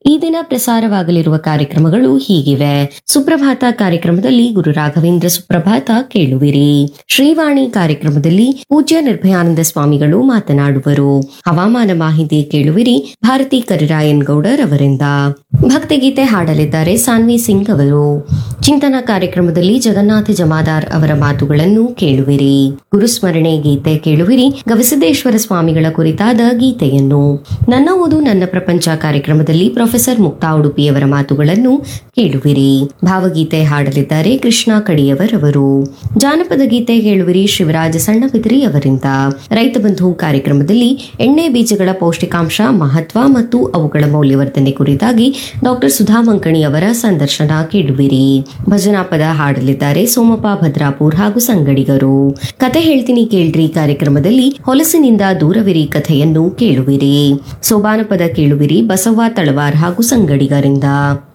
ಈ ದಿನ ಪ್ರಸಾರವಾಗಲಿರುವ ಕಾರ್ಯಕ್ರಮಗಳು ಹೀಗಿವೆ ಸುಪ್ರಭಾತ ಕಾರ್ಯಕ್ರಮದಲ್ಲಿ ಗುರು ರಾಘವೇಂದ್ರ ಸುಪ್ರಭಾತ ಕೇಳುವಿರಿ ಶ್ರೀವಾಣಿ ಕಾರ್ಯಕ್ರಮದಲ್ಲಿ ಪೂಜ್ಯ ನಿರ್ಭಯಾನಂದ ಸ್ವಾಮಿಗಳು ಮಾತನಾಡುವರು ಹವಾಮಾನ ಮಾಹಿತಿ ಕೇಳುವಿರಿ ಭಾರತಿ ಕರಿರಾಯನ್ ಗೌಡರ್ ಅವರಿಂದ ಭಕ್ತಿಗೀತೆ ಹಾಡಲಿದ್ದಾರೆ ಸಾನ್ವಿ ಸಿಂಗ್ ಅವರು ಚಿಂತನ ಕಾರ್ಯಕ್ರಮದಲ್ಲಿ ಜಗನ್ನಾಥ ಜಮಾದಾರ್ ಅವರ ಮಾತುಗಳನ್ನು ಕೇಳುವಿರಿ ಗುರುಸ್ಮರಣೆ ಗೀತೆ ಕೇಳುವಿರಿ ಗವಿಸಿದ್ದೇಶ್ವರ ಸ್ವಾಮಿಗಳ ಕುರಿತಾದ ಗೀತೆಯನ್ನು ನನ್ನ ಓದು ನನ್ನ ಪ್ರಪಂಚ ಕಾರ್ಯಕ್ರಮದಲ್ಲಿ ಪ್ರೊಫೆಸರ್ ಮುಕ್ತಾ ಉಡುಪಿಯವರ ಮಾತುಗಳನ್ನು ಕೇಳುವಿರಿ ಭಾವಗೀತೆ ಹಾಡಲಿದ್ದಾರೆ ಕೃಷ್ಣ ಕಡಿಯವರ್ ಅವರು ಜಾನಪದ ಗೀತೆ ಕೇಳುವಿರಿ ಶಿವರಾಜ ಸಣ್ಣಬಿದ್ರಿ ಅವರಿಂದ ರೈತ ಬಂಧು ಕಾರ್ಯಕ್ರಮದಲ್ಲಿ ಎಣ್ಣೆ ಬೀಜಗಳ ಪೌಷ್ಟಿಕಾಂಶ ಮಹತ್ವ ಮತ್ತು ಅವುಗಳ ಮೌಲ್ಯವರ್ಧನೆ ಕುರಿತಾಗಿ ಡಾಕ್ಟರ್ ಸುಧಾ ಮಂಕಣಿ ಅವರ ಸಂದರ್ಶನ ಕೇಳುವಿರಿ ಭಜನಾ ಪದ ಹಾಡಲಿದ್ದಾರೆ ಸೋಮಪ್ಪ ಭದ್ರಾಪುರ್ ಹಾಗೂ ಸಂಗಡಿಗರು ಕತೆ ಹೇಳ್ತೀನಿ ಕೇಳ್ರಿ ಕಾರ್ಯಕ್ರಮದಲ್ಲಿ ಹೊಲಸಿನಿಂದ ದೂರವಿರಿ ಕಥೆಯನ್ನು ಕೇಳುವಿರಿ ಸೋಬಾನ ಪದ ಕೇಳುವಿರಿ ಬಸವ್ವ ತಳವಾರ್ ಹಾಗೂ ಸಂಗಡಿಗರಿಂದ